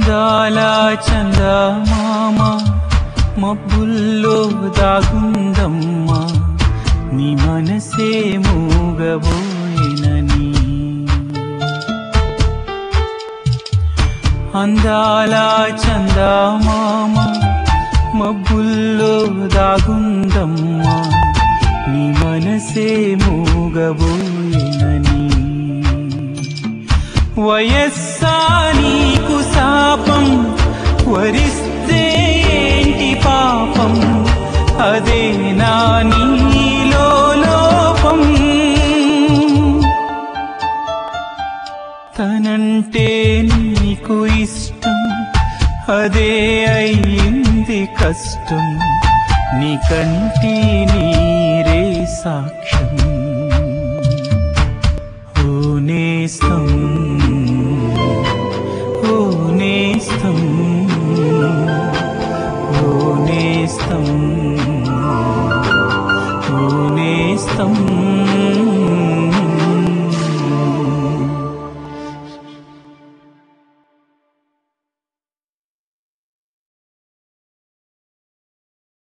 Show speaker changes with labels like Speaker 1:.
Speaker 1: అందాల చందమామ మబ్బుల్లో దాగుందమ్మా నీ మనసే మూగబోయినని అందాల చందమామ మబ్బుల్లో దాగుందమ్మా నీ మనసే మూగబోయినని వయస్సా నీకు శాపం వరిస్తే ఏంటి పాపం అదే నా నీలో లోపం తనంటే నీకు ఇష్టం అదే అయ్యింది కష్టం నీ కంటి నీరే సాక్ష్యం ఓ నేస్తం